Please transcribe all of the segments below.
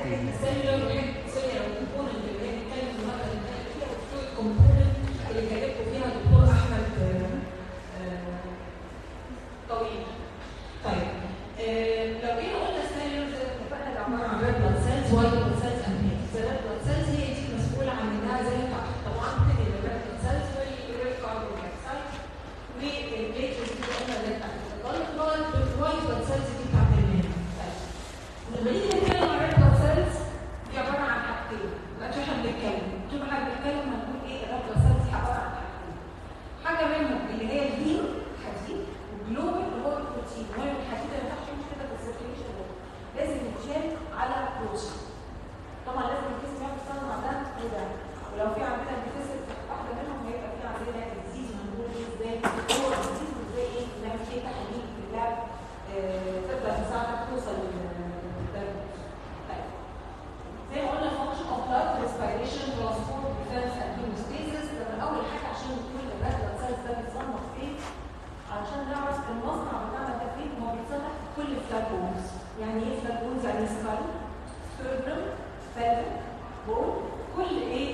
حاجات السيلولر وحاجات السيلولر كومبوننت اللي هي بنتكلم النهارده اللي فيها والفلويد كومبوننت اللي كلمته فيها الدكتور احمد آه، آه، طويل. طيب آه، لو جينا قلنا السيلولر زي ما اتفقنا ده عباره عن ريد بلاد سيلز وايت بلاد سيلز اند بينك. الريد بلاد سيلز هي دي المسؤوله عن انها زي الفحم طبعا بتبقى الريد بلاد سيلز والريد كاربون دايوكسيد والبليتلز دي قلنا اللي بتاعت الجلد والوايت بلاد سيلز دي بتاعت المهنه. طيب لما نيجي نتكلم عن ريد بلاد سيلز دي عباره عن حاجتين دلوقتي احنا بنتكلم طول ما احنا بنتكلم هنقول ايه الريد بلاد سيلز دي عباره عن حاجتين حاجه منهم اللي هي الهيم الحديد والجلوبال اللي هو البروتين وهي الحديد اللي تحت كده في السيركيليشن لازم يتشال على بروتين طبعا لازم الجسم يعمل يصنع ده وده ولو في عندنا ديفيسيت واحده منهم هيبقى في عندنا ديزيز هنقول ايه ازاي هو ديزيز وازاي ايه نعمل فيه تحاليل في اللاب آه، تقدر تساعدك توصل للدرجه طيب زي ما قلنا فانكشن اوف بلاد ريسبيريشن ترانسبورت ديفنس اند هيموستاسيس لما اول حاجه عشان نقول الريد بلاد سيلز ده بيتصنف فين علشان نعرف المصنع بتاعنا ده فين هو بيتصنف في كل فلاج بونز يعني ايه فلاج بونز يعني سكال ستيرنم فالف بون كل ايه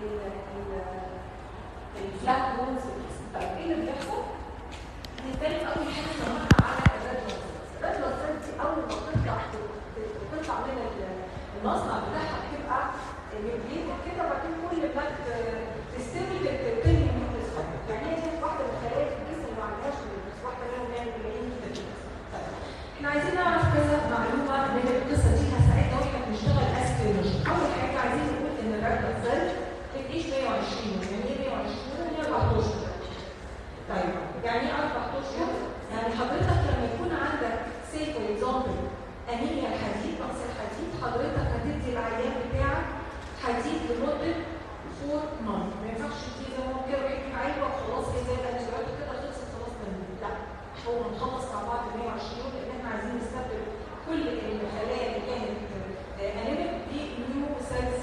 الفلاج بونز طيب ايه اللي بيحصل؟ نتكلم اول حاجه النهارده على الريد بلاد سيلز الريد بلاد سيلز دي اول ما بتطلع بتطلع من ال- المصنع بتاعها بتبقى مبليت كده وبعدين كل ما تستوي تبتدي من الصفر يعني هي دي واحده من الخلايا في الجسم اللي ما عندهاش بس واحده منهم يعني بيلاقيين كده طيب، احنا عايزين نعرف كذا معلومه من القصه دي هتساعدنا واحنا بنشتغل اسبيولوجي اول حاجه عايزين نقول ان الرد سيل بتعيش 120 يعني ايه 120 يعني 14 طيب يعني ايه 14 يعني حضرتك لما يكون عندك سي فور اكزامبل انيميا الحديد نقص الحديد حضرتك هتدي العيان بتاعك حديد لمده 4 مانث ما ينفعش تدي زي ما هو كده ويحكي عينه وخلاص هي زي الانتيبيوتيك كده خلصت خلاص من لا هو نخلص مع بعض 120 لان احنا عايزين نستبدل كل الخلايا اللي كانت انيميك بنيو سيلز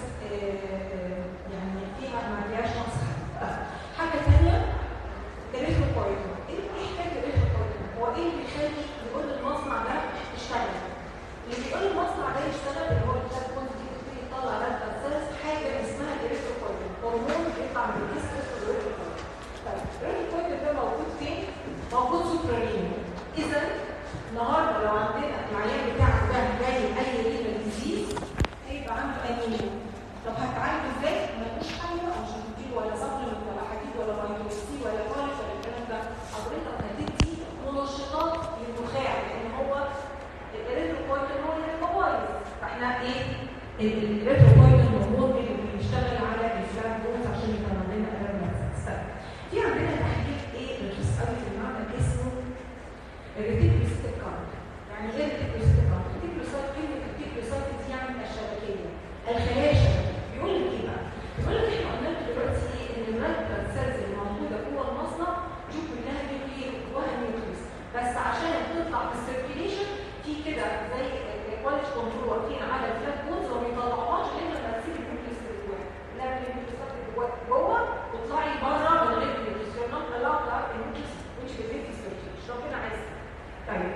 يعني فيها ما فيهاش نقص حديد طيب، حاجه ثانيه الريتروبويتون ايه ايه حكايه الريتروبويتون هو ايه اللي يخلي يقول المصنع ده اشتغل اللي بيقول المصنع ده يشتغل اللي هو الفات بونت دي بتبتدي تطلع رد سيلز حاجه اسمها الريتروبويتون هرمون بيطلع من الجسم اسمه الريتروبويتون طيب الريتروبويتون ده موجود فين؟ موجود سوبرانين اذا النهارده لو عندنا العيان بتاعك ده جاي اي رينال ديزيز هيبقى عنده انيميا طب هتعالجه ازاي؟ ملوش حل بقى مش هتديله ولا سبلمنت ولا حديد ولا فيتامين سي ولا فوليك ولا الكلام ده حضرتك هتدي منشطات للنخاع لان هو الريتروبويتون هو اللي هيبقى بايظ فاحنا ايه؟ الريتروبويتون هرمون اللي بيشتغل على الفلاج بونز عشان يكون عندنا الريتروبويتون في عندنا تحليل ايه رخيص قوي في المعمل اسمه الريتيكولوسيتيك كارد يعني ايه الريتيكولوسيتيك كارد؟ الريتيكولوسيتيك كلمه الريتيكولوسيتيك دي يعني الشبكيه الخلايا الشبكيه بيقول لك ايه بقى؟ بيقول لك احنا قلنا لك دلوقتي ايه ان الريد بلاد سيلز اللي موجوده جوه المصنع دي كلها نيوكليير جواها نيوكليس بس عشان تطلع في السيركيليشن في كده زي كواليتي كنترول واقفين على الفلات بونز وما بيطلعوهاش الا لما تسيب النيوكليس اللي جواها لا النيوكليس اللي جوا- جوه وتطلعي بره من غير النيوكليس you're not allowed to have a nucleus which is in the circulation ربنا عايز طيب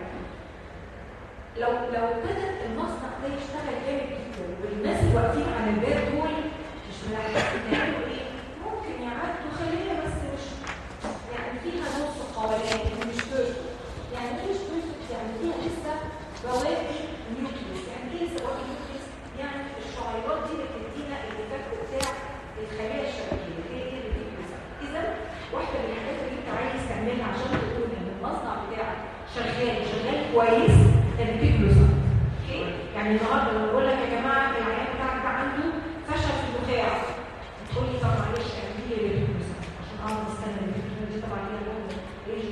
لو لو ابتدى المصنع ده يشتغل جامد جدا والناس اللي واقفين على الباب دول مش ملاحظين يعملوا ايه؟ ممكن يعدوا خليه بس مش يعني فيها نص قولان مش بيرفكت يعني ايه مش بيرفكت؟ يعني فيها لسه بواقي نيوكليس يعني ايه لسه بواقي نيوكليس؟ يعني الشعيرات دي اللي بتدينا الايفكت بتاع الخلايا الشبكيه هي دي اللي بتدينا اذا واحده من الحاجات اللي انت عايز تعملها عشان تقول ان المصنع بتاعك شغال شغال كويس البيكلوسا اوكي يعني النهارده لما بقول لك يا جماعه العيان بتاعك ده عنده فشل في النخاع تقول لي طب معلش اعملي لي البيكلوسا عشان اقعد استنى البيكلوسا دي طبعا هي لون ريجن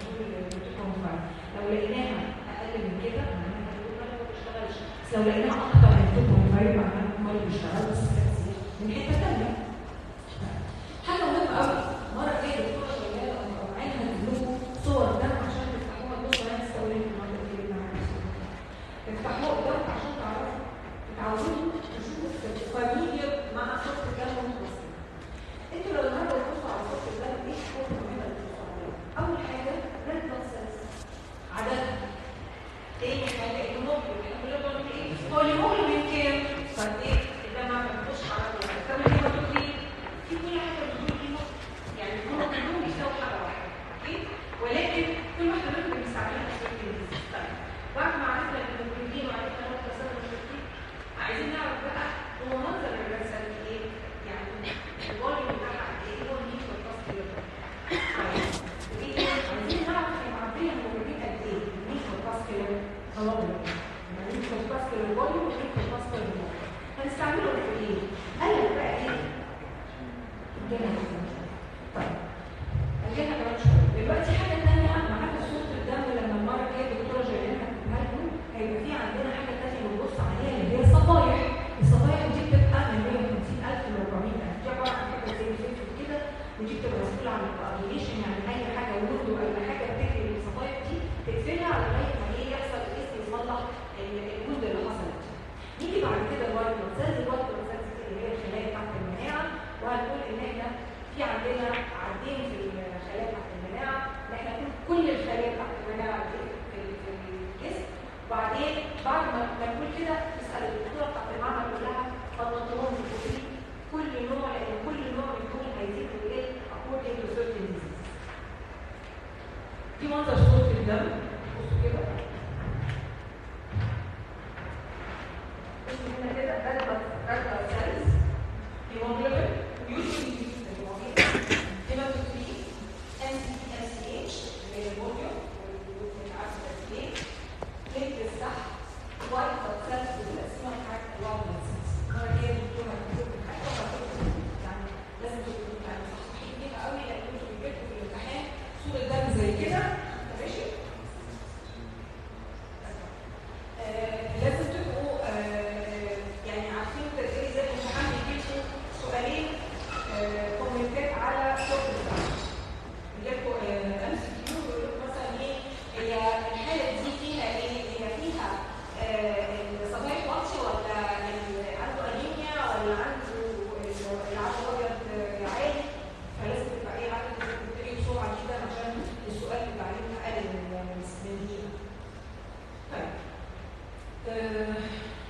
1.2 لو لقيناها اقل من كده معناها هتقول ما ما بيشتغلش بس لو لقيناها اكتر من 2.5 معناها ما بيشتغل بس كتير من حته ثانيه حاجه مهمه قوي مره جايه دكتوره شغاله او معانا هتجيبوا صور دم عشان تفتحوها تبصوا عليها تستوعبوا المره دي معانا افتحوها قدامك عشان تعرفوا تتعودوا تشوفوا فاميليا مع صوت الدم المتوسط انتوا لو النهارده تبصوا على صوت الدم ايه الحاجات المهمه اللي تبصوا عليها؟ اول حاجه ريد بلاد سيلز عددها تاني حاجه الهيموجلوبين احنا كلنا بنقول ايه؟ هو الهيموجلوبين كام؟ هيموجلوبين يعني نيكروباستر الفوليوم ونيكروباستر الفوليوم هنستعمله في ايه؟ قال لك بقى ايه؟ الجنة طيب الجنة كمان شوية دلوقتي حاجة تانية معانا صورة الدم لما المرة الجاية الدكتورة جايبينها هتجيبها لكم هيبقى في عندنا حاجة تانية بنبص عليها اللي هي الصفايح الصفايح دي بتبقى من 150000 ل 400000 دي عبارة عن حاجة زي الفلفل كده ودي بتبقى مسؤولة عن الكوردينيشن يعني أي حاجة ورود ولا حاجة بتجري من الصفايح دي تقفلها لغاية ما ايه يحصل الاسم يصلح الجلد اللي حصلت نيجي بعد كده الوايت بلاد سيلز الوايت بلاد سيلز اللي هي الخلايا بتاعت المناعة وهنقول إن احنا في عندنا عدين في الخلايا بتاعت المناعة ان احنا نقول كل الخلايا بتاعت المناعة في في في الجسم وبعدين بعد ما ما نقول كده تسأل الدكتورة بتاعت المعمل كلها فنطلبهم في كل نوع لأن كل نوع من دول هيزيد ويقل according to certain diseases. في منظر صورة الدم بصوا كده بصوا هنا كده red blood red blood cells hemoglobin usually we use the hemoglobin hematocrit NCSH اللي هي الفوليوم والجلوكوز عارفه قد ايه platelets تحت white blood cells والتقسيمه بتاعت الوايت blood cells المره الجايه الدكتوره هتكتب حاجه وهتكتب يعني لازم تبقوا يعني مصحصحين فيها قوي لان انتوا بيجيبوا في الامتحان صوره دم زي كده ماشي آه، لازم تبقوا آه، يعني عارفين تقدري زي الامتحان بيجيبوا سؤالين آه، كومنتات على شغل الدم يجيبوا ام سي كيو ويقول لكم مثلا ايه هي الحاله دي فيها ايه؟ هي فيها الصفايح واطي ولا ال- عنده انيميا ولا عنده ال- العدد الابيض آه، عالي فلازم تبقى ايه عارفه تبتدي بسرعه جدا عشان السؤال بيبقى عليه اقل من من من دقيقه. طيب آه،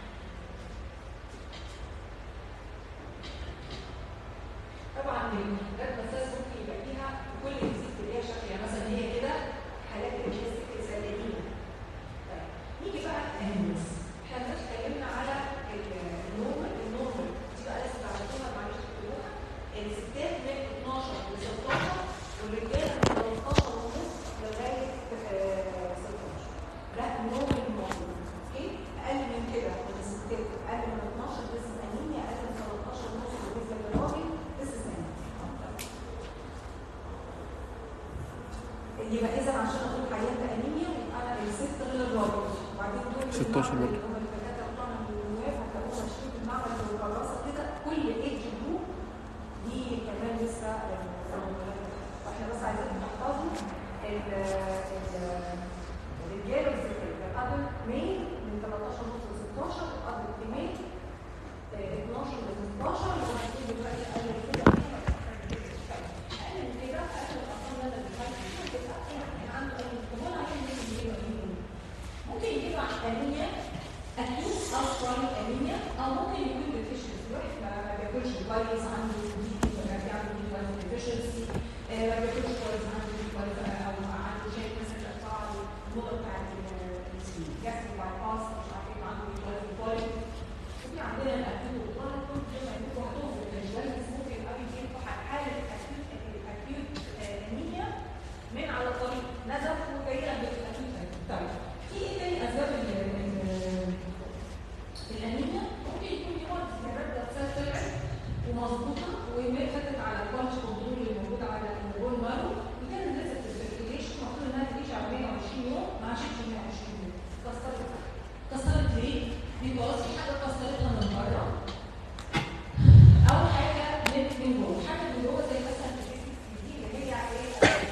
طبعا الريد مساس ممكن يبقى فيها كل الجزيز اللي هي شكل يعني مثلا هي كده حالات اللي هي ست سلالين طيب نيجي بقى الانيميز احنا دلوقتي اتكلمنا على ال- النورمال النورمال دي بقى لازم تعرفوها معلش تكتبوها الستات من 12 ل 16 والرجاله من 13 ونص لغايه آه، 16 ده النورمال موجود اوكي اقل من كده من الستات اقل من 12 this is انيميا اقل من 13 ونص بالنسبه للراجل this is anemia يبقى اذا عشان اقول عيان انيميا يبقى انا الست غير الراجل وبعدين دول 16 برضه. اللي هم الدكاتره بتوعنا النواب هتلاقوهم ماشيين في المعمل والكراسه كده كل ايدج جروب دي كمان لسه واحنا بس عايزين تحفظوا ال- ال- الرجاله والستات الادل ميل من 13 ونص ل 16 الادل فيميل 12 ل 16 اللي هو هيكون دلوقتي اقل من كده اقل من كده اقل من الارقام اللي انا بتكلم فيها يعني عنده اي طب انا عايز ايه ممكن يجيب انيميا اكيوت او كرونيك انيميا او ممكن يكون ديفيشنسي واحد ما ما بياكلش كويس عنده دي ولا بيعمل دي كويس ديفيشنسي ما بياكلش كويس عنده دي كويس او عنده شيء مثلا قطع النقط بتاعت الجاستريك باي باس مش عارف ايه عنده دي كويس كويس وفي عندنا الاكيوت والله كنت زي ما انتوا هتوصلوا للجوالس ممكن قوي يجيبوا حاله اكيوت اكيوت انيميا من على الطريق نزف وجاي لك بالاكيوت طيب في ايه تاني اسباب ال- ال- الانيميا ممكن يكون في مرض الرد بتاعت طلعت ومظبوطه وهي فاتت على البانش كنترول اللي موجود على البول مارو وكانت نزلت السيركيليشن المفروض انها تعيش على 120 يوم ما عاشتش 120 يوم كسرت كسرت ليه؟ بيكوز في حاجه كسرتها من بره او حاجه من من جوه حاجه من جوه زي مثلا الفيسيكس دي اللي هي ايه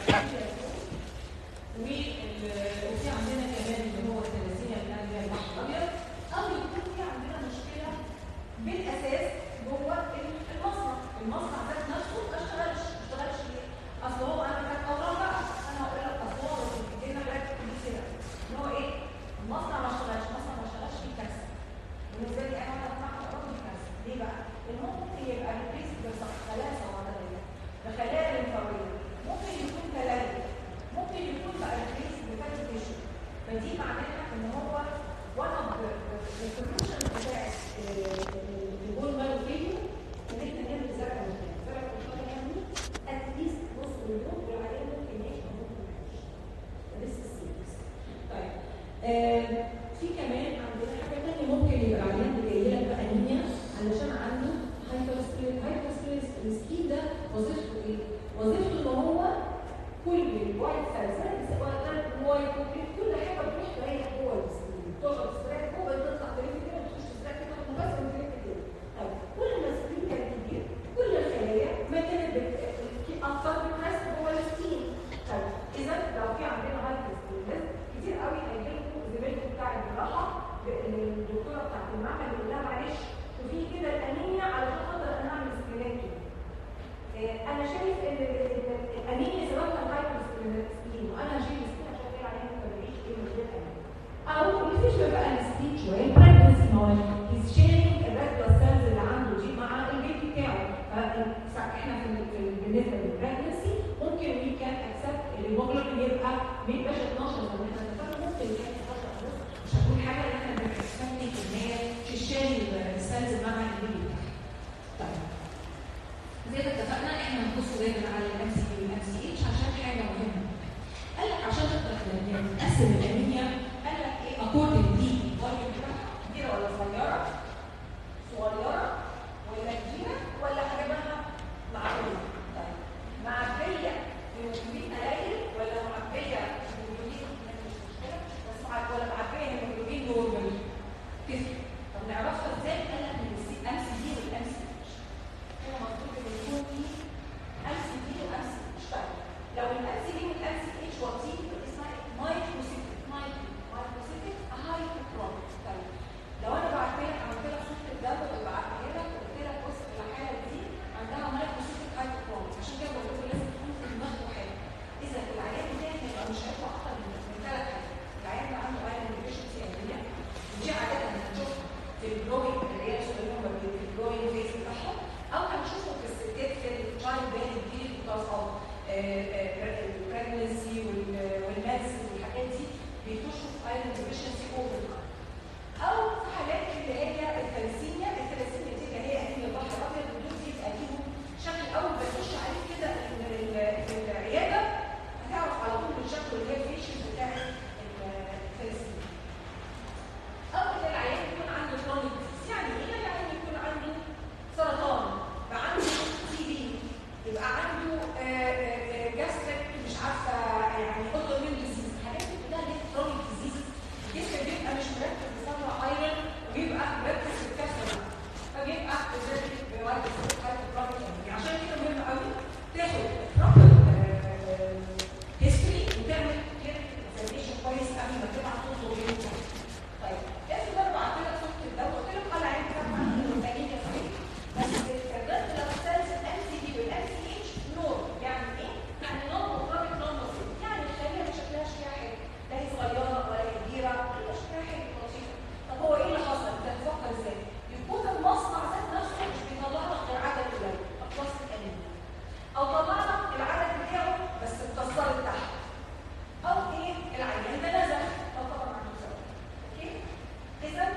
وال- وفي عندنا كمان اللي هو الثلاثيه اللي هي البحر الابيض او يكون في عندنا مشكله بالاساس جوه المصنع المصنع ذات نفسه ما اشتغلش ما اشتغلش ليه؟ اصل هو انا كانت اوراق بقى انا هقول لك اصل هو بيدينا حاجات كتير ان هو ايه؟ المصنع ما اشتغلش المصنع ما اشتغلش فيه كسر بالنسبه لي انا هطلع اقرب من كسر ليه بقى؟ لان هو ممكن يبقى ريبليس بخلايا سرطانيه بخلايا لمفاويه ممكن يكون كلالي ممكن يكون بقى ريبليس بفاتي تيشو فدي معناها ان هو one of the the solution بتاعت البول مالو فيديو ان احنا نعمل زرع وشوية. زرع وشوية يعني اتليست نص مليون والعيان ممكن يعيش او ممكن ما يعيش. فدي السيريس طيب آه، في كمان عندنا حاجه ثانيه ممكن يبقى العيان جاي لك بانيميا علشان عنده هايبرستريس هايبرستريس السكين ده وظيفته ايه؟ وظيفته ان هو كل الوايت سيلز وايت كل حاجه بتروح تريح جوه السكين تقعد تستريح جوه تطلع تريح كده وتخش تستريح كده تاخد نفس وتريح كده طيب كل ما السكين كان كبير كل الخلايا ما كانت بت- في اكتر بتحس جوه السكين طيب اذا لو في عندنا هايبرستريس كتير قوي هيجي لكم زميلكم بتاع الجراحه الدكتوره بتاعت المعمل يقول لها معلش شوفي كده الانيميا علشان خاطر انا اعمل سكرينات كده آه، انا شايف ان ال- ال- الانيميا سببها الهايبرستين وانا هشيل السكين عشان غير عليها ما تبقيش ايه من غير انيميا او مفيش بقى الستين شويه بريجنسي ما هو هيز شيرنج الريد بلاد سيلز اللي عنده دي مع البيبي بتاعه فاحنا في ال- في ال- بالنسبه للبريجنسي ممكن وي كان اكسبت الهيموجلوبين يبقى ما يبقاش 12 زي ما احنا اتفقنا ممكن يبقى 11 ونص مش هقول حاجه ان احنا بنكسبتني ان هي تشتري السيلز مع البيبي بتاعها طيب زي ما اتفقنا احنا هنبص دايما على الام سي بي والام سي اتش عشان حاجه مهمه قال لك عشان تقدر يعني نقسم الانيميا قال لك ايه اكوردنج دي الفوليوم بتاعها كبيره ولا صغيره صغيره ولا كبيره ولا حجمها معقوله طيب معبيه هيموجلوبين قليل ولا معبيه هيموجلوبين مش مشكله بس مع- ولا معبيه هيموجلوبين نورمال تفرق طب نعرفها ازاي قال لك من الام سي دي والام سي اتش هنا مطلوب ان يكون في ام سي دي وام سي اتش طيب لو الام سي دي والام سي اتش واطيين يبقى اسمها مايكروسيتك مايكروسيتك هايبوكروم طيب لو انا بعت لك عملت لك صوره الدم وبعتها لك وقلت لك بص الحاله دي عندها مايكروسيتك هايبوكروم عشان كده بقول لكم لازم تكون في دماغه حاجه اذا العيان ده هيبقى مش هيطلع اكتر من من ثلاث حاجات العيان ده عنده ايرون ديفيشنسي انيميا ودي عاده هنشوفها في الجروينج اللي هي شغلهم في الجروينج فيز بتاعهم او هنشوفه في الستات في التشايلد بيرنج بيريد بيكوز اوف البريجنسي والمادسز والحاجات دي بيخشوا في ايرون ديفيشنسي اوفر او في حالات اللي هي الثلاسيميا الثلاسيميا دي اللي هي انيميا البحر الابيض ودول دي بيبقى ليهم شكل اول ما تخش عليه كده ال- ال- ال- العياده هتعرف على طول من شكله اللي هي الفيشن بتاع الثلاسيميا او ان العيان يكون عنده كرونيك ديزيز يعني ايه العيان يكون عنده سرطان يبقى عنده تي بي يبقى عنده جاستريك مش عارفه يعني اوتومين ديزيز الحاجات دي كلها اللي هي كرونيك ديزيز الجسم بيبقى مش مركز بيطلع ايرون ويبقى مركز في الكسر فبيبقى بذلك بيواجه يعني عشان كده مهم قوي تاخد بروبر هيستوري وتعمل كلينيكال اكزامينشن كويس قبل ما تبعت تطلب منه طيب لازم بقى بعت لك صوره الدم قلت لك قال عين كام عندي الانيميا صحيح بس الرد لو سالت الام سي دي والام سي اتش نور يعني ايه؟ يعني نون مقابل نون مصير يعني الخليه ما شكلهاش فيها حاجه لا هي صغيره ولا هي كبيره هي شكلها حاجه لطيفه طب هو ايه اللي حصل؟ انت هتفكر ازاي؟ يكون المصنع ذات نفسه مش بيطلع لك غير عدد قليل اقواس الانيميا او طلع لك العدد بتاعه بس اتكسرت تحت او ايه العيان ده نزل او طبعا عنده سبب اوكي اذا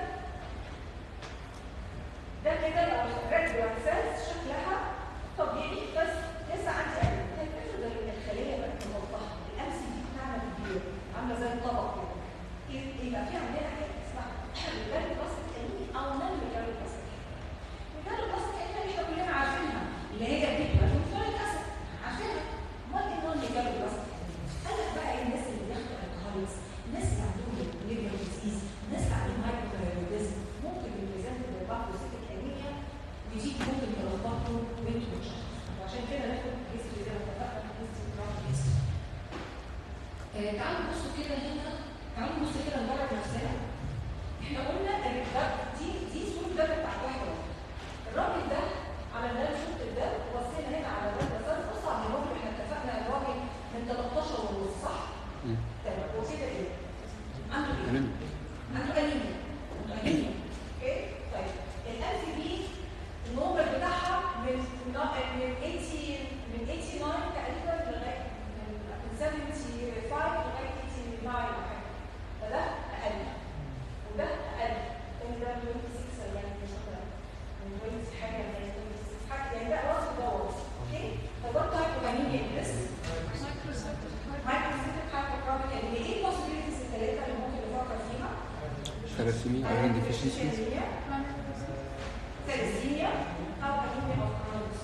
ده كده لو الريد بلاد سيلز شكلها طبيعي بس لسه عندي علم طيب افرض ان الخليه بقت ملطخه الام سي دي بتاعنا كبير عامله زي الطبق كده إيه- يبقى في عندنا حاجه اسمها ميجالو بلاستيك انيمي او نون ميجالو بلاستيك ميجالو بلاستيك انيمي احنا كلنا عارفينها اللي هي بتبقى فوليك اسيد عارفينها امال ايه نون ميجالو بلاستيك قال لك بقى إيه الناس اللي بياخدوا الكهوليكس الناس اللي عندهم ليفر ديزيز الناس اللي عندهم هايبوثايرويدزم ممكن يبريزنت بالباكوسيتيك انيميا ودي ممكن تلخبطهم وانتوا مش وعشان كده ناخد هيستوري زي ما اتفقنا هيستوري بتاعت هيستوري آه، تعالوا بصوا كده هنا تعالوا نبص كده نجرب نفسنا احنا قلنا ان ده دي دي صوره الدم بتاعت واحد واحد. الراجل ده عملنا له صوره الدم وبصينا هنا على الراجل ده بس بص على الراجل احنا اتفقنا الراجل من 13 ونص صح؟ مم. تمام وكده ايه؟ عنده ايه؟ أنيميا. عنده انيميا انيميا اوكي طيب الان سي بي النمبر بتاعها من من 80 من 89 تقريبا لغايه من من 75 لغايه 89 او حاجه فده اقل وده اقل لان ده 26 يعني مش اكتر من 20 حاجه يعني 26 حاجه يعني ده وصف ده وصف اوكي فبرضه هيبقى انيميا بس مايكروسيتك هايبوكروميك انيميا ايه البوسيبيليتيز الثلاثه اللي ممكن نفكر فيها؟ ثلاسيميا ايرون ديفيشنسي ثلاسيميا او انيميا او كرونز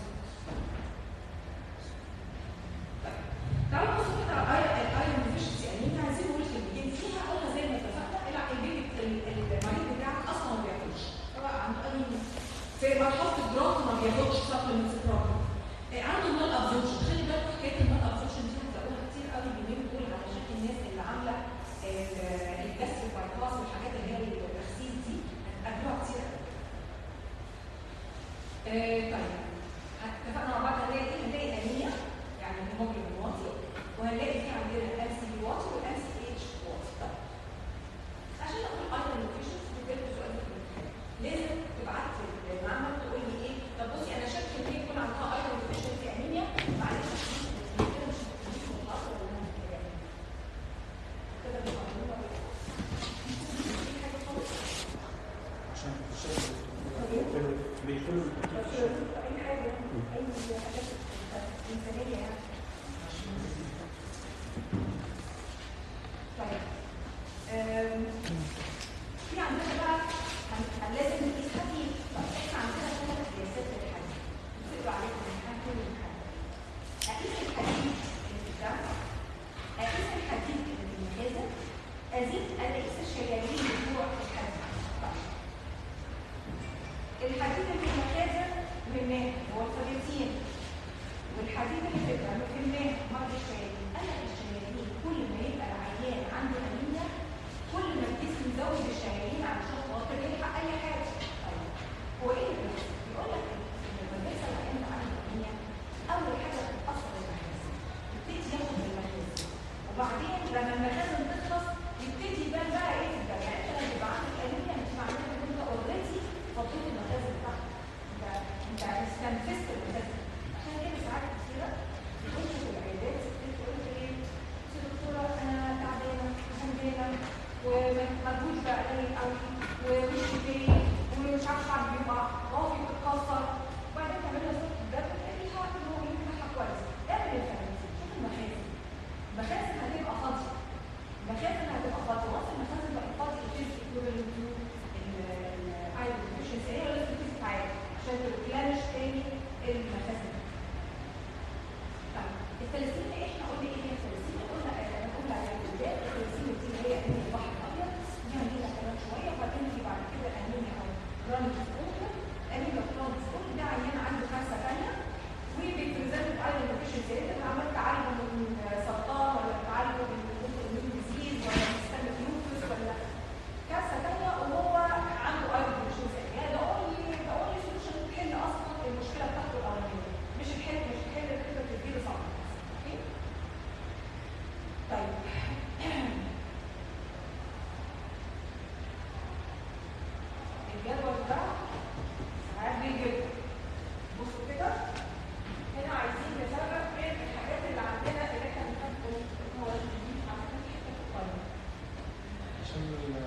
تعالوا بصوا كده على الايرون ديفيشنسي انيميا عايزين نقول كلمتين فيها قلنا زي ما اتفقنا الع- البيبي ال- المريض بتاعك اصلا ما بياكلش هو عنده انيميا في مرحله الجراحه ما بياخدش سبلمنتس جراحه عنده مال ابزوربشن خلي بالكم حكايه المال ابزوربشن دي هتلاقوها كتير قوي اليومين دول علشان الناس اللي عامله الجاستريك باي باس والحاجات اللي هي التخسيس دي هتقابلوها كتير قوي آه، طيب اتفقنا مع بعض هنلاقي ايه؟ هنلاقي انيميا يعني هيموجلوبين واطي وهنلاقي في عندنا الام سي بي واطي والام سي اتش واطي طيب عشان اقول ايرون ديفيشنسي بجد سؤال في الامتحان لازم تبعت لي المعمل تقول لي ايه طب بصي انا شاك ان هي يكون عندها ايرون ديفيشنسي انيميا معلش مش كده مش مش متخصص ولا انا محتاجه كده مش معلومه في حاجه خالص عشان بيقفلوا اي حاجه اي حاجات انسانيه يعني طيب أم، في عندنا بقى هن- لازم نقيس حديد طب احنا عندنا ثلاث قياسات للحديد بتقرا عليكم الامتحان كل الامتحان اقيس الحديد اللي في الدم اقيس الحديد اللي في المخازن ازيد اقيس الشيالين بتوع الحديد طيب الحديد اللي في المخازن مناه هو الفريتين والحديد اللي في الدم مناه مرض الشيالين انا الشيالين كل ما يبقى العيان عنده انيميا كل ما الجسم يزود الشيالين علشان خاطر يلحق اي حاجه طيب هو ايه اللي بيحصل؟ بيقول لك ان لما بيحصل العيان عنده انيميا اول حاجه بتاثر المخازن يبتدي ياخد من المخازن وبعدين لما المخازن تخلص يبتدي يبان بقى ايه في الدم يعني انت لما يبقى عندك انيميا مش معناها ان انت اوريدي فضيت المخازن بتاعتك انت انت استنفذت المخازن عشان كده ساعات كتيره بتخش في العيادات تقول لي ايه يا دكتوره انا تعبانه همدانه ومجهود بقى قليل قوي ومش جاي ومش عارفه اعمل بيقع ضعفي بتتكسر وبعدين تعمل لها صوت الدم تلاقيها انه يمكن كويس اعمل الفرنسي شوف المخازن المخازن هتبقى فاضيه المخازن هتبقى فاضيه وقت المخازن بقت فاضيه تجزء ايكويفالنت تو الايرون ديفيشنسي هي لازم تجزء عادي عشان تريبلانش تاني المخازن طيب الثلاثين احنا قلنا ايه هي الثلاثين قلنا انا قلنا على الولاد الثلاثين دي اللي هي انيميا البحر الابيض دي هنجيلها كمان شويه وبعدين في بعد كده انيميا او كرونيك سكوتر انيميا كرونيك سكوتر ده عيان عنده كارثه ثانيه وبيبريزنت ايرون ديفيشنسي انت عملت تعالجه من سرطان ولا تعالجه من اوتوميون ديزيز ولا سيستميك لوبس ولا كارثه ثانيه وهو عنده ايرون ديفيشنسي يعني ده اونلي ده اونلي سوليوشن تحل اصلا المشكله بتاعته الاولانيه مش الحل مش الحل اللي تقدر تديله صح اوكي طيب الجدول ده ساعات بيه جدا بصوا كده هنا عايزين نفرق بين الحاجات اللي عندنا اللي احنا بنحب هو دي عشان حته القلم عشان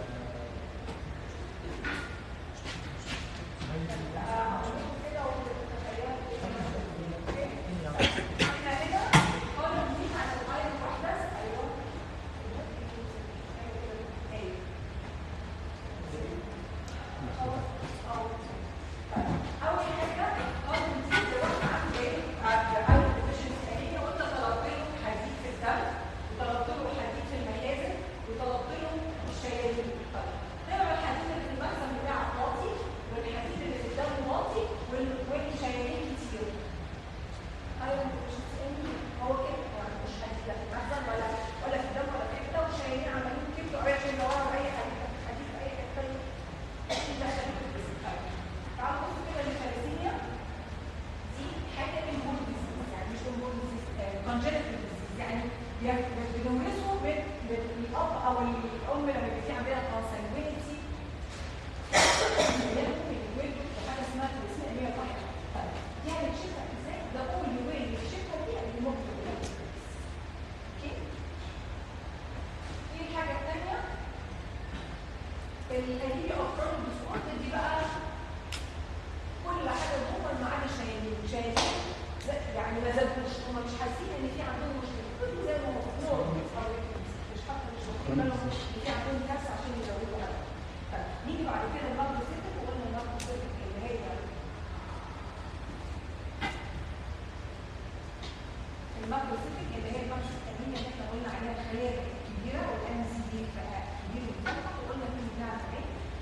الشيالين طيب الحديد اللي في المخزن بتاعك واطي والحديد اللي في الدم واطي وال- والشيالين كتير ايوه انت مش بتسالني هو كده يعني مش حديد لا في المخزن ولا ولا في الدم ولا في كده والشيالين عمالين كده اي عشان يدوروا اي حديد حديد في اي حته تانية. ده خليك في الجسم. طيب. تعالوا بصوا كده الثلاثيميا دي حاجه انبول ديزيز يعني مش انبول ديزيز كونجنتال ديزيز يعني بي- بنورثه من من الاب او الام لما يبقى في عندنا كونسنجوينيتي حاجه اسمها تلسيميا صحيح طيب دي هنكشفها ازاي؟ ده اول واي نكشفها دي اللي ممكن اوكي في الحاجه الثانيه الانيميا اوف كرونيك ديسوردر دي بقى كل حاجه جوه ما عدا شايلين شايلين لا، يعني ما زادوش هم مش حاسين ان في عندهم مشكله كله زي ما هو نور مش حاطه مش واخدين بالهم ان في عندهم كارثه عشان يزودوا قلق طيب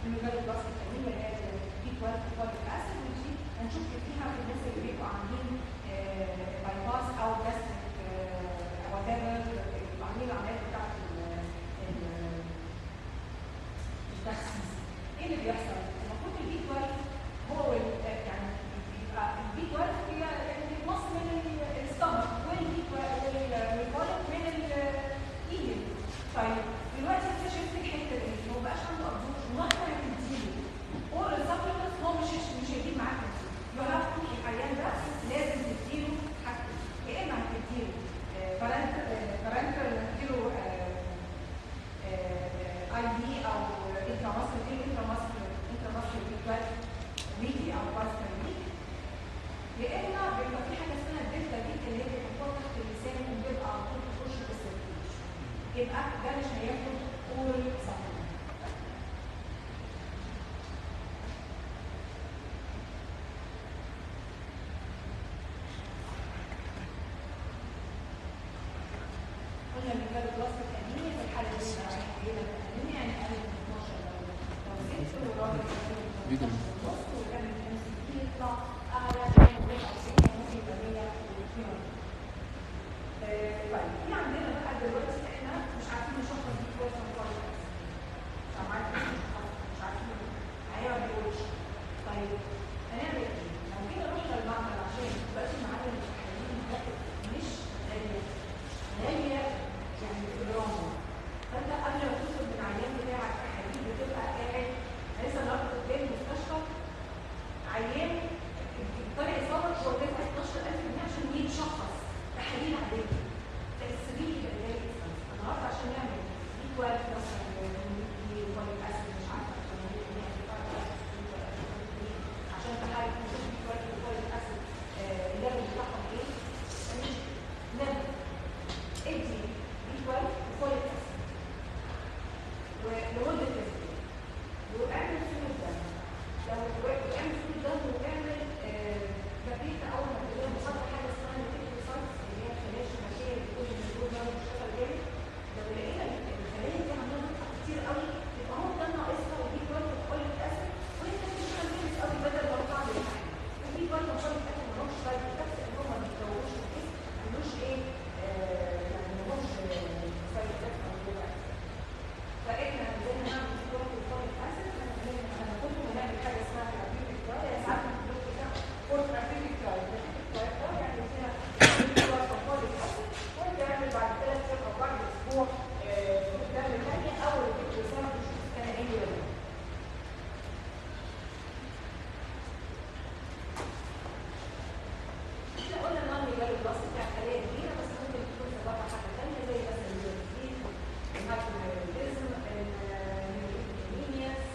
الميجالو بلاستيك انيميا اللي هي بي 12 فوليك اسيد ودي هنشوف فيها في الناس اللي بيبقوا عاملين باي باس او جاستريك وات ايفر بيبقوا عاملين العمليات بتاعت ال- ال- التخسيس ايه اللي بيحصل؟ المفروض البي 12 هو وال- يعني بيبقى البي 12 هي اللي بتمص من الستمك والبي 12 والميكوليك من الايد طيب دلوقتي اكتشفت الحته دي إن هو مبقاش عنده ابزوربشن مهما هتديله اورال سبلمنت هو مش مش هيجيب معاك نتيجه يو هاف تو العيان ده لازم تديله حاجتين يا اما هتديله بارنتال هتديله اي بي او انترا ماسل دي انترا ماسل انترا ماسل دي ويكي او باس ويك يا اما بيبقى في حاجه اسمها الدلتا دي اللي هي بتحطها تحت اللسان وبيبقى على طول تخش في السيركيليشن يبقى ده مش هياخد اورال سبلمنت قلنا ان كان بلاستيك انيميا في الحاله دي بقى هيجيلها انيميا يعني اقل من 12 لو لو زدت والراجل فيجن. ونص وكان الام سي بي يطلع اعلى من 99 يعني ممكن يبقى 102 آه، طيب في عندنا بقى دلوقتي احنا مش عارفين نشخص دي كويس ولا كويس مش عارفين مش عارفين هي ما بيقولش طيب هنعمل ايه؟ لو جينا رحنا المعمل عشان دلوقتي معانا التحاليل مش غاليه غالية يعني بالرغم فانت قبل ما تطلب من العيان بتاعك تحاليل بتبقى قاعد أنا لسه النهارده كنت جاي المستشفى عيان طارق صابر هو دافع 12000 جنيه عشان يتشخص تحاليل عادية فالسبيل يبقى غالي النهارده عشان نعمل دي 12 مثلا دي فوليك اسيد مش عارفه عشان عشان تحاليل نشوف دي 12 فوليك اسيد الليفل بتاعهم ايه نبدا ادي بي 12 وفوليك اسيد ولمده اسبوع واعمل صوره دم لو واعمل صوره دم واعمل بقيت اول ما تقول مصاب حاجه اسمها نيكلوسايتس اللي هي الخلايا الشبكيه اللي بتقول ان الدور ده بيشتغل جامد لو لقينا الخلايا دي عماله تطلع كتير قوي يبقى هو ده ناقصها وبي 12 وفوليك اسيد وانت بتشتغل جامد قوي بدل ما تطلع بالحاجه وبي 12 وفوليك اسيد ما لهمش سايد افكتس ان هم ما بيتطوروش في الجسم ما لهمش ايه آه، يعني ما لهمش سايد افكتس او كده فاحنا عندنا نعمل سكوات الفوليك اسيد انا كنت بنعمل حاجه اسمها ثيرابيوتيك ترايل ساعات الدكتور بتاع فور ثيرابيوتيك ترايل ثيرابيوتيك ترايل ده يعني فيها سكوات الفوليك اسيد وانت اعمل بعد ثلاث ايام او بعد اسبوع تعمل ثانيه اول الدكتور سامع تشوف كان ايه ولا لا. احنا قلنا ان هو ميجالو بلاستيك بتاع خلايا كبيره بس ممكن تكون سببها حاجه ثانيه زي مثلا الجلوكوز الهايبوثايروديزم الانيمياس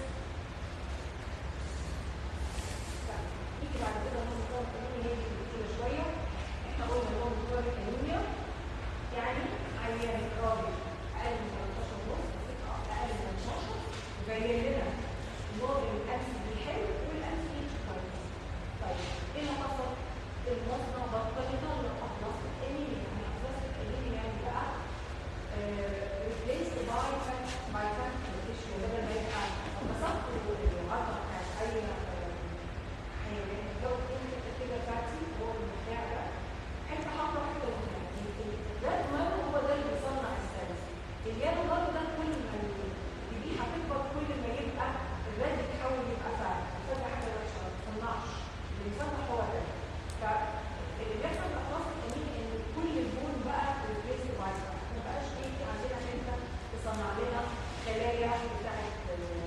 نيجي بعد كده نقول نظام الانيميا هي اللي كتير شويه احنا قلنا نظام نظام الانيميا يعني عيان راجل اقل من 13 ونص اقل من 12 وبين لنا نوع الانسي الحلو والانسي كويس طيب ايه اللي حصل؟ المصنع بطل يطلع اخلاص الانيميا يعني اخلاص الانيميا يعني بقى replaced by fat by fat tissue بدل ما يبقى انبسطت والعضله بتاعت اي حيوان لو كنت كده فاتي هو البتاع ده حته حاطه حته وهنا ده المهم هو ده اللي بيصنع السلس اليابو برضه ده كل ما الذبيحه تكبر كل ما يبقى الرد يتحول يبقى فات فده حاجه وحشه ما بتصنعش اللي بيصنع هو ده فاللي بيحصل في اخلاص الانيميا ان كل البون بقى ريبليس باي ما بقاش ايه في عندنا ان انت تصنع لنا خلايا بتاعت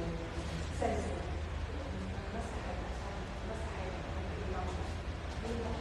سلسله بس حاجه بس حاجه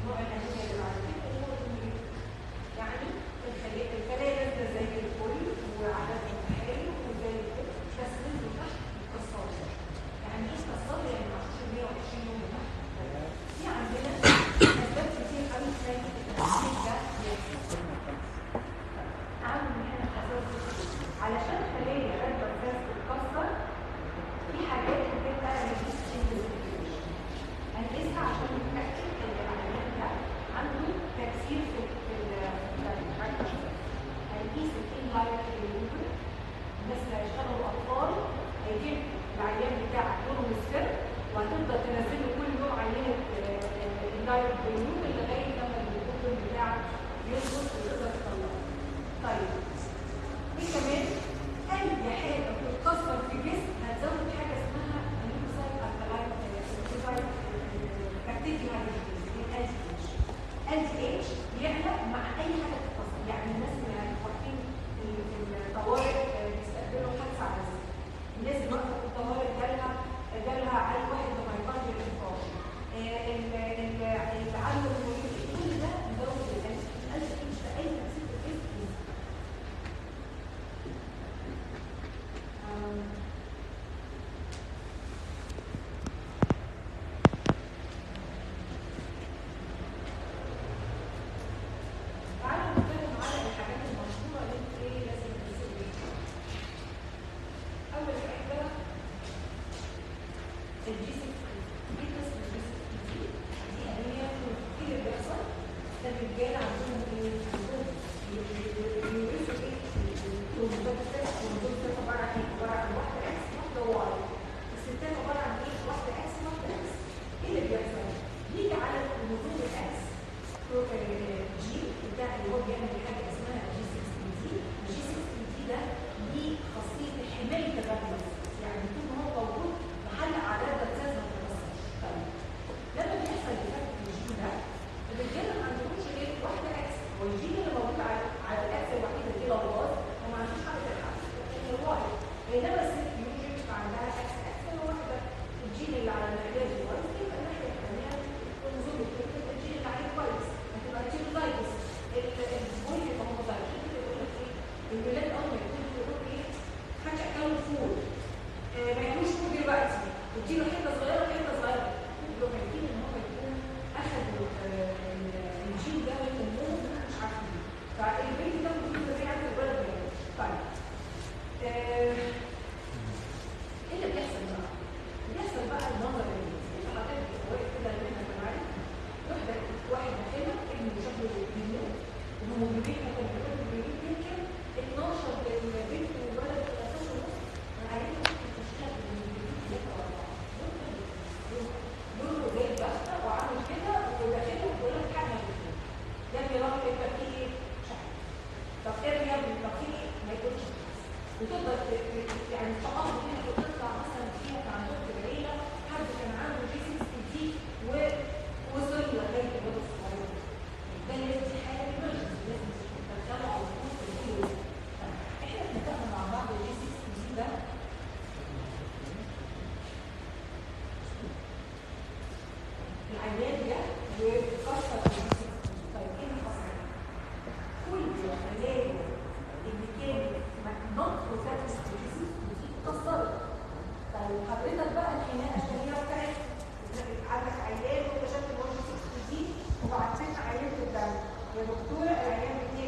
نوع الانيميا اللي بعد كده هو الهيموليتيك يعني الخلايا الخلايا نازله زي الفل وعددها حلو وزي الفل بس نزلوا تحت اتكسروا يعني ايه اتكسروا يعني ما عاشوش 120 يوم تحت في عندنا اسباب كتير قوي تخلي التنسيق ده يحصل عامل من هنا حساس علشان خلايا رد الفاس تتكسر في حاجات بتبقى ريديس هنقيسها عشان نتاكد ان العيان ده عنده تاثير في في ال هنقيس الان لاير ريموفر الناس اللي هيشتغلوا اطفال هيجيب العيان بتاعك لونه مصفر وهتفضل تنزل له كل يوم عينه اللاير ريموفر لغايه لما الدكتور بتاعك يظبط وتقدر تطلعه. طيب في كمان اي حاجه بتتكسر في الجسم هتزود حاجه اسمها الليمفوسايت الكلاين الليمفوسايت بكتيريا الانتي الانتي اتش بيعلى مع اي حاجه بتتكسر يعني الناس اللي واقفين في الطوارئ بيستقبلوا حادثه على الزي. الناس اللي واقفه في الطوارئ جالها جالها عيل واحد بمايكارديال انفاركت اللي عنده كل ده مزود الانتي الانتي اتش في اي تكسير في الجسم تعالوا نتكلم على الحاجات المشهورة اللي انت ايه لازم تسويها. أول حاجة الجي 6 دي قسم الجي 6 دي دي أهمية كتير اللي بيحصل ده الرجالة عندهم ايه؟ عندهم بيورثوا ايه؟ الكروموزوم ده الكروموزوم ده عبارة عن ايه؟ عبارة عن واحدة اكس واحدة واي الستات عبارة عن ايه؟ واحدة اكس واحدة اكس ايه اللي بيحصل؟ بيجي على الكروموزوم الاكس جي بتاع اللي هو بيعمل حاجه اسمها جي 6 دي الجي 6 دي ده ليه خاصيه حمايه الرقم يعني طول ما هو موجود محل اعداد الجهاز ما بتتكسرش طيب لما بيحصل ديفكت في الجين ده الرجاله ما عندهمش غير واحده اكس هو الجين اللي موجود على على الاكس الوحيده دي لو باظ وما عندوش حاجه تلعب الواي بينما الست يوجد عندها اكس اكس هو واحده الجين اللي على العلاج الواي يبقى الناحيه الثانيه الكروموزوم الثاني الجين اللي عليه كويس هتبقى تيروزايتس البوي يبقى هوموزايتس يقول لك ايه الولاد اول ما يكونوا يقول ايه فجاه كانوا فول آه، ما يعملوش فول دلوقتي اديله حته صغيره حته صغيره يبقوا خايفين ان هو يكون اخذ ال- ال- الجين ده من امهم مش عارفين فالبنت ده المفروض يبقى زي عند الولد يعني طيب آه، ايه اللي بيحصل بقى؟ بيحصل بقى المنظر اللي انت حضرتك واقف كده اللي احنا كمان واحدة واحد داخلة ابن شكله بيموت وهيموجلوبين كان بيقول هيموجلوبين يمكن 12 بنت وولد 13 ونص عايزين تشتغل بالهيموجلوبين 3 و4 لونه زي البسطة وعامل كده وداخله وبيقول لك حاجة بتقول يا ابني راجل انت في ايه؟ مش عارف طب ايه يا ابني طب في ايه؟ ما يقولش وتقدر ت- ت- يعني تقضي هنا وتطلع مثلا فيها كان عندهم في العيله حد كان عنده جي 6 دي ووصل لغايه الواد الصغير ده لازم دي حاجه emergency، لازم تدخله على طول في كل وقت. احنا اتفقنا مع بعض الجي 6 دي ده العيان جه وكسر الجي 6 طيب ايه اللي حصل؟ كل الخلايا اللي كانت نوت بروتكتس دي اتكسرت طيب حضرتك بقى الحمايه الشهيره بتاعت عندك عيان واكتشفت ان هو 6 دي وبعت لنا عيان في الدم يا دكتوره العيان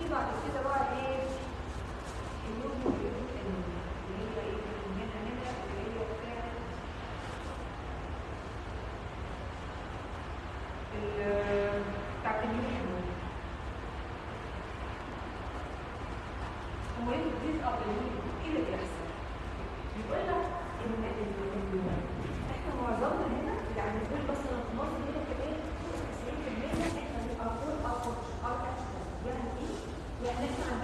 في بعد كده بقى ايه اليوم واليوم اللي هي ايه هنا هنا اللي هي بتاعت ال- بتاعت اليوم هو ايه الجزء او ايه اللي بيحصل؟ بيقول لك ان ال- ال- احنا معظمنا هنا يعني نقول مثلا في مصر هنا كمان فوق 90% احنا بنبقى فوق اب يعني ايه؟ يعني احنا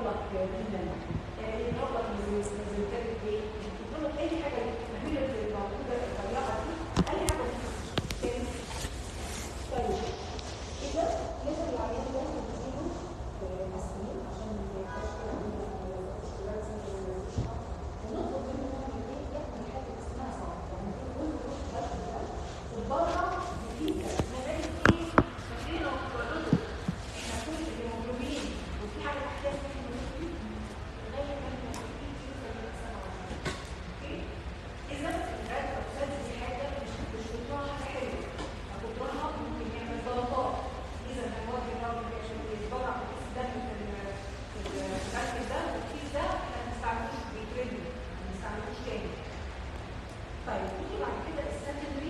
لك ميلان يضرب لك ميزوتيريك ايه يضرب لك اي حاجه الماتيريالز اللي موجوده الرفيعه دي اي حاجه ممكن طيب كده لازم العيان ده نديله اسبرين عشان ما يبقاش كده عنده مشكلات زي ونطلب منه يعمل ايه يعمل حاجه اسمها صعب يعني كل روح بس ده تتبرع بفيزا نبات ايه فاكرين لو اتولدوا احنا كل الهيموجلوبين وفي حاجه تحتها اسمها هيموجلوبين لغايه ما الهيموجلوبين توصل لسنه اوكي اذا الرد اوكسيد دي حاجه مش مش بتطلع حاجه حلوه هتطلعها ممكن يعمل ضغطات اذا المواد اللي هو عشان يتبرع بكيس دم في ال- في المركز ده والكيس ده احنا ما بنستعملوش بيترمي ما بنستعملوش تاني طيب نيجي بعد كده السكندري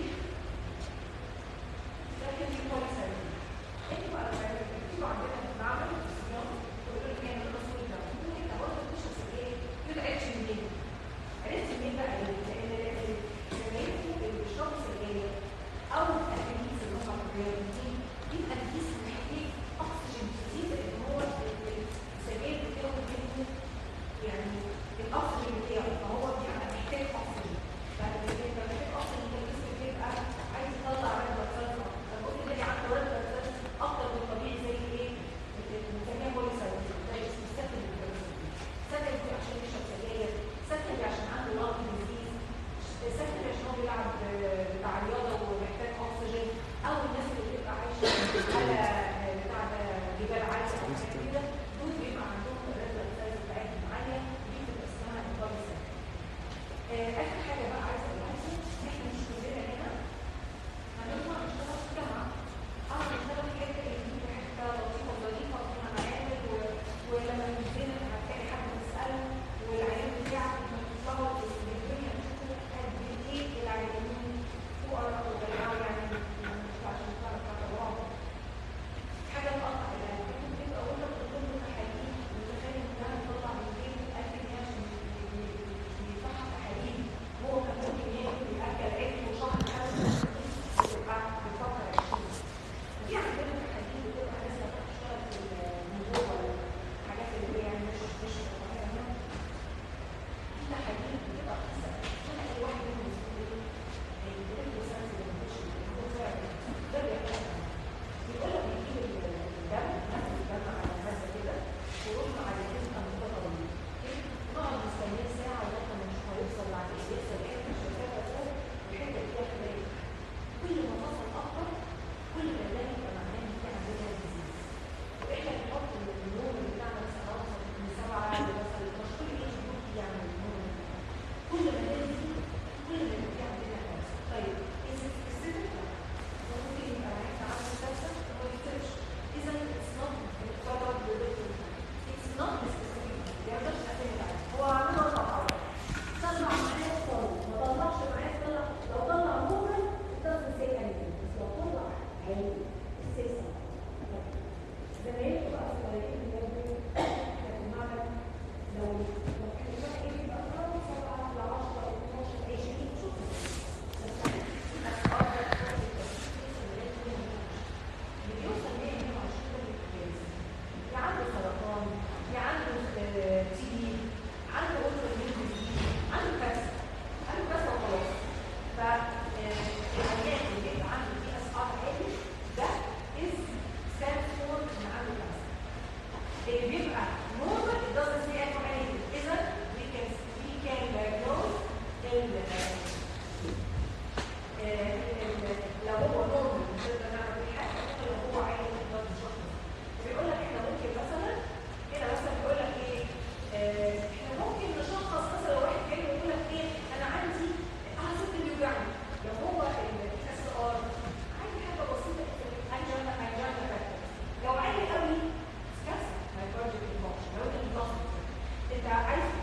سكندري بوليسايد انتوا بقى لما بتكتبوا عندنا في المعمل في الصيام تقولوا لي كام التصوير ده ممكن انت برضه تشخص ايه يقول عرفت منين عرفت منين بقى ليه؟ لان زمايلكم اللي بيشربوا سجاير او التلاميذ اللي هم الرياضيين بيبقى الجسم محتاج اكسجين كتير لان هو السجاير بتاخد منه يعني الاكسجين بتاعه فهو بيبقى محتاج اكسجين فلما يبقى محتاج اكسجين الجسم بيبقى عايز يطلع رد بلاد سيلز طب قلت لي عنده رد بلاد سيلز اكتر من الطبيعي زي ايه؟ بنسميها بوليسايد زي السكن سكن عشان يشرب سجاير سكن عشان عنده لانج ديزيز سكن عشان هو بيلعب بتاع رياضه ومحتاج اكسجين او الناس اللي بتبقى عايشه على بتاع ده جبال عاليه او حاجه كده دول بيبقى عندهم الرد بلاد سيلز بتاعتهم عاليه دي بتبقى اسمها البوليسايد آه، اخر حاجه بقى عايزه اقولها احنا مش كلنا هنا هنطلع نشتغل في جامعه اه نشتغل في حته جديده حته لطيفه ظريفه فيها معامل و- ولما ننزل هتلاقي حد تساله والعيال بتاعك لما تطلعوا الدنيا تشوفوا قد ايه العيانين فقراء وجماعه يعني مش عشان تعرف تعرف حاجه تقطع القلب ممكن تبقى اقول لك تقول له تحاليل وتخيل انها تطلع من البيت قد ايه عشان يصحح تحاليل هو كان ممكن ياكل الاكل عيش وشهر حاجه تبقى بتفكر 20 دي عندنا تحاليل بتبقى لسه بتشتغل في الموضوع ولا الحاجات اللي هي يعني مش مش مهمه في تحاليل بتبقى لسه انا اي واحد منهم يقول البريد وسنس ده بيحتاج يقول لك يجيب الدم نفس الدم على المادة كده ويروح على الجسم متطورين نقعد مستنيين ساعة لغاية ما نشوف هيوصل بعد ايه يوصل ايه مش شايفاه فوق الحتة دي فيها خلايا كل ما فصل أكتر كل ما ده يبقى معناه إن في عندنا ديزيز وإحنا بنحط النوم بتاعنا مثلا أوصل من سبعة لمثلا 12 كل ايش جروب يعمل النوم كل ما ده يزيد كل ما يبقى في عندنا كارثة طيب إذا سبيسيفيك ممكن يبقى عايز عنده كارثة وما يكتبش إذا it's not covered with it it's not specific ما يقدرش يعتمد عليه هو عامل له طبعا طلع معاه صوت ما طلعش معاه طلع لو طلع نورمال it doesn't say anything بس لو طلع عالي it says something زمايلكم بقى الصغيرين اللي برضه في المعمل لو لو كان بقى ايه يبقى خلاص 7 ل 10 12 20 شوف بس اللي بيوصل 120 ده يا عنده سرطان يا عنده تي بي عنده اوتو عنده كارثه عنده كارثه وخلاص ف العيان اللي بيبقى عنده دي اس ار عالي ده از ستاند فور ان عنده كارثه اللي بيبقى normal it doesn't say anything اذا we can we can diagnose ال لو هو نورمال مش هنقدر نعمل فيه حاجه لو هو عادي نقدر نشخص بيقول لك احنا ممكن مثلا هنا مثلا بيقول لك ايه آه، احنا ممكن نشخص مثلا لو واحد جاي يقول لك ايه انا عندي انا ست بيوجعني لو هو الاس ار عندي حاجه بسيطه انجانا انجانا فاكتور لو عالي قوي كارثه هايبرجيك انفكشن لو انت متلخبط انت عايز